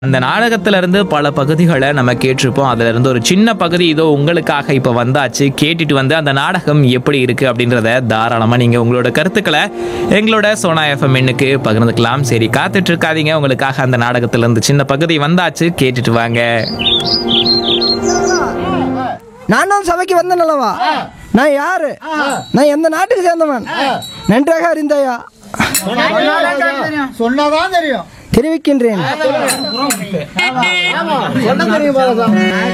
அந்த நாடகத்துல இருந்து பல பகுதிகளை நம்ம கேட்டிருப்போம் அதுல இருந்து ஒரு சின்ன பகுதி இதோ உங்களுக்காக இப்ப வந்தாச்சு கேட்டுட்டு வந்து அந்த நாடகம் எப்படி இருக்கு அப்படின்றத தாராளமா நீங்க உங்களோட கருத்துக்களை எங்களோட சோனா எஃப்எம் எண்ணுக்கு பகிர்ந்துக்கலாம் சரி காத்துட்டு இருக்காதீங்க உங்களுக்காக அந்த நாடகத்துல இருந்து சின்ன பகுதி வந்தாச்சு கேட்டுட்டு வாங்க நான் தான் சபைக்கு வந்தேன் அல்லவா நான் யாரு நான் எந்த நாட்டுக்கு சேர்ந்தவன் நன்றாக அறிந்தாயா சொன்னாதான் தெரியும் தெரிவிக்கின்றேன் சொன்னா தெரியும் பாலசாமி